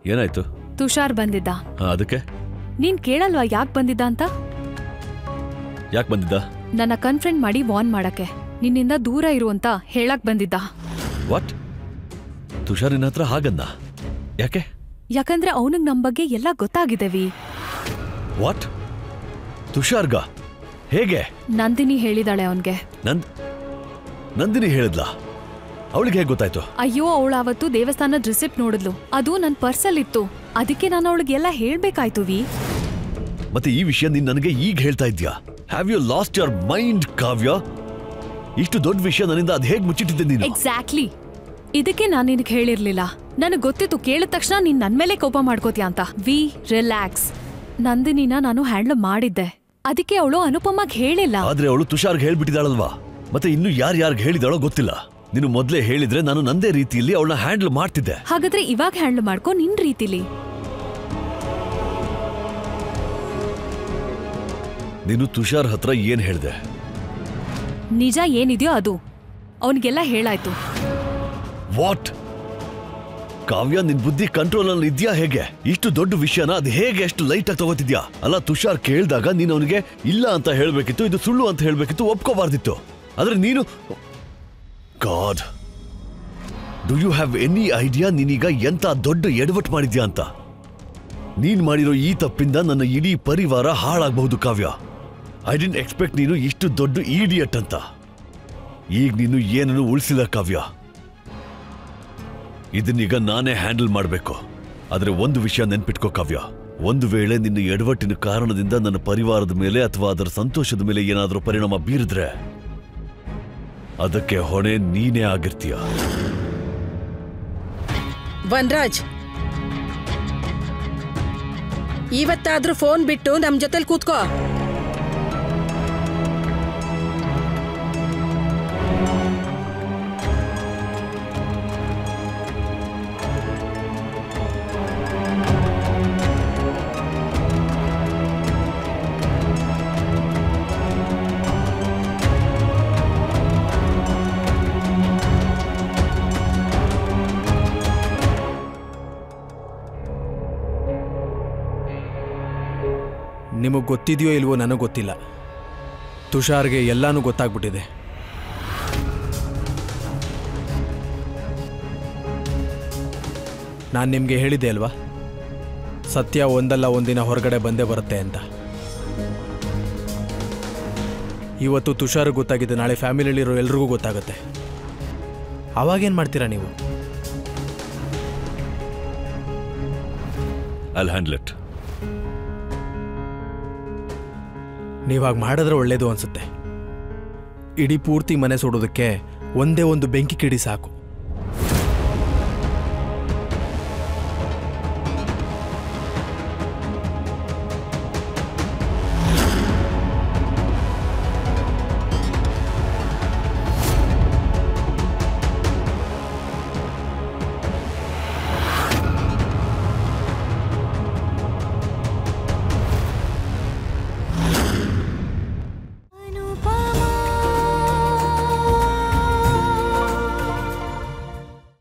ಏನಾಯ್ತು ತುಷಾರ್ ಬಂದಿದ್ದ ಹಾ ಅದಕ್ಕೆ ನೀನ್ ಕೇಳಲ್ವಾ ಯಾಕ್ ಬಂದಿದ್ದ ಅಂತ ಯಾಕೆ ಬಂದಿದ್ದ ನನ್ನ ಕನ್ಫ್ರೆಂಡ್ ಮಾಡಿ ವಾರ್ನ್ ಮಾಡಕ್ಕೆ ನಿನ್ನಿಂದ ದೂರ ಇರು ಅಂತ ಹೇಳಕ್ ಬಂದಿದ್ದ ವಾಟ್ ತುಷಾರ್ ನಿನ್ನ ಹತ್ರ ಹಾಗಂದ ಯಾಕೆ ಯಾಕಂದ್ರೆ ಅವನಿಗ್ ನಮ್ ಬಗ್ಗೆ ಎಲ್ಲ ಗೊತ್ತಾಗಿದೆವಿ ವಾಟ್ ತುಷಾರ್ಗ ಹೇಗೆ ನಂದಿನಿ ಹೇಳಿದಾಳೆ ಅವನ್ಗೆ ನಂದ್ ನಂದಿನಿ ಹೇಳಿದ್ಲಾ ಅವಳಿಗೆ ಹೇಗೆ ಗೊತ್ತಾಯ್ತು ಅಯ್ಯೋ ಅವಳು ಅವತ್ತು ದೇವಸ್ಥಾನದ ರಿಸಿಪ್ಟ್ ನೋಡಿದ್ಲು ಅದು ನನ್ ಪರ್ಸಲ್ ಇತ್ತು ಅದಕ್ಕೆ ನಾನು ಅವಳಿಗೆಲ್ಲ ಹೇಳ್ಬೇಕಾಯ್ತು ವಿ ಮತ್ತೆ ಈ ವಿಷಯ ನೀನ್ ನನಗೆ ಈಗ ಹೇಳ್ತಾ ಇದ್ಯಾ have you lost your mind Kavya ಇಷ್ಟು ದೊಡ್ಡ ವಿಷಯ ನನ್ನಿಂದ ಅದ್ ಹೇಗ್ ಮುಚ್ಚಿಟ್ಟಿದ್ದೆ ನೀನು ಎಕ್ಸಾಕ್ಟ್ಲಿ ಇದಕ್ಕೆ ನಾನು ನಿನಗೆ ಹೇಳಿರ್ಲಿಲ್ಲ ನನಗ್ ಗೊತ್ತಿತ್ತು ಕೇಳಿದ ತಕ್ಷಣ ನೀನ್ ನನ್ ಮೇಲೆ ಕೋಪ ಮಾಡ್ಕೋತೀಯ ಅಂತ ವಿ ರಿಲ್ಯಾಕ್ಸ್ ನಂದಿನಿನ ನಾನು ಹ್ಯಾಂಡಲ್ ಮಾಡಿದ್ದೆ ಅದಕ್ಕೆ ಅವಳು ಅನುಪಮಾಗ್ ಹೇಳಿಲ್ಲ ಆದ್ರೆ ಅವಳು ತುಷಾರ್ಗೆ ಹೇಳ್ಬಿಟ್ಟಿದಾಳಲ್ವಾ ಮತ್ತೆ ಇನ್ನು ಯಾರು ಯಾರಿಗೆ ಹೇಳಿದಾಳೋ ಗೊತ್ತಿಲ್ಲ ನೀನು ಮೊದ್ಲೇ ಹೇಳಿದ್ರೆ ನಾನು ನಂದೇ ರೀತಿಯಲ್ಲಿ ಅವಳನ್ನ ಹ್ಯಾಂಡಲ್ ಮಾಡ್ತಿದ್ದೆ ಹಾಗಾದ್ರೆ ಇವಾಗ ಹ್ಯಾಂಡಲ್ ಮಾಡ್ಕೊ ನಿನ್ ರೀತಿಲಿ ನೀನು ತುಷಾರ್ ಹತ್ರ ಏನ್ ಹೇಳ್ದೆ ನಿಜ ಏನಿದೆಯೋ ಅದು ಅವನಿಗೆಲ್ಲ ಹೇಳಾಯ್ತು ವಾಟ್ ಕಾವ್ಯ ನಿನ್ ಬುದ್ಧಿ ಕಂಟ್ರೋಲ್ ಅಲ್ಲಿ ಇದ್ಯಾ ಹೇಗೆ ಇಷ್ಟು ದೊಡ್ಡ ವಿಷಯನ ಅದು ಹೇಗೆ ಅಷ್ಟು ಲೈಟ್ ಆಗಿ ತಗೋತಿದ್ಯಾ ಅಲ್ಲ ತುಷಾರ್ ಕೇಳಿದಾಗ ನೀನು ಅವನಿಗೆ ಇಲ್ಲ ಅಂತ ಹೇಳ್ಬೇಕಿತ್ತು ಇದು ಸುಳ್ಳು ಅಂತ ಹೇಳ್ಬೇಕಿತ್ತು ಒಪ್ಕೋಬಾರ್ದಿತ್ತು ಆದ್ರೆ ನೀನು God do you have any idea ನೀನೀಗ ಎಂತ ದೊಡ್ಡ ಎಡವಟ್ ಮಾಡಿದ್ಯಾ ಅಂತ ನೀನ್ ಮಾಡಿರೋ ಈ ತಪ್ಪಿಂದ ನನ್ನ ಇಡೀ ಪರಿವಾರ ಹಾಳಾಗಬಹುದು ಕಾವ್ಯ ಐ ಡೆಂಟ್ ಎಕ್ಸ್ಪೆಕ್ಟ್ ನೀನು ಇಷ್ಟು ದೊಡ್ಡ ಈಡಿಯಟ್ ಅಂತ ಈಗ ನೀನು ಏನನ್ನು ಉಳಿಸಿಲ್ಲ ಕಾವ್ಯ ಇದನ್ನೀಗ ನಾನೇ ಹ್ಯಾಂಡಲ್ ಮಾಡಬೇಕು ಆದ್ರೆ ಒಂದು ವಿಷಯ ನೆನ್ಪಿಟ್ಕೋ ಕಾವ್ಯ ಒಂದು ವೇಳೆ ನಿನ್ನ ಎಡವಟ್ಟಿನ ಕಾರಣದಿಂದ ನನ್ನ ಪರಿವಾರದ ಮೇಲೆ ಅಥವಾ ಅದರ ಸಂತೋಷದ ಮೇಲೆ ಏನಾದರೂ ಪರಿಣಾಮ ಬೀರಿದ್ರೆ ಅದಕ್ಕೆ ಹೊಣೆ ನೀನೇ ಆಗಿರ್ತೀಯ ವನ್ರಾಜ್ ಇವತ್ತಾದ್ರೂ ಫೋನ್ ಬಿಟ್ಟು ನಮ್ ಜೊತೆಲಿ ಕೂತ್ಕೋ ನಿಮಗೆ ಗೊತ್ತಿದೆಯೋ ಇಲ್ವೋ ನನಗೆ ಗೊತ್ತಿಲ್ಲ ತುಷಾರ್ಗೆ ಎಲ್ಲಾನು ಗೊತ್ತಾಗ್ಬಿಟ್ಟಿದೆ ನಾನು ನಿಮಗೆ ಹೇಳಿದ್ದೆ ಅಲ್ವಾ ಸತ್ಯ ಒಂದಲ್ಲ ಒಂದಿನ ಹೊರಗಡೆ ಬಂದೇ ಬರುತ್ತೆ ಅಂತ ಇವತ್ತು ತುಷಾರ್ ಗೊತ್ತಾಗಿದೆ ನಾಳೆ ಫ್ಯಾಮಿಲಿಯಲ್ಲಿರೋ ಎಲ್ರಿಗೂ ಗೊತ್ತಾಗುತ್ತೆ ಅವಾಗೇನು ಮಾಡ್ತೀರಾ ನೀವು ಐಲ್ ಹ್ಯಾಂಡಲ್ ಇಟ್ ನೀವಾಗ ಮಾಡಿದ್ರೆ ಒಳ್ಳೇದು ಅನ್ಸುತ್ತೆ ಇಡೀ ಪೂರ್ತಿ ಮನೆ ಸುಡೋದಕ್ಕೆ ಒಂದೇ ಒಂದು ಬೆಂಕಿ ಕಿಡಿ ಸಾಕು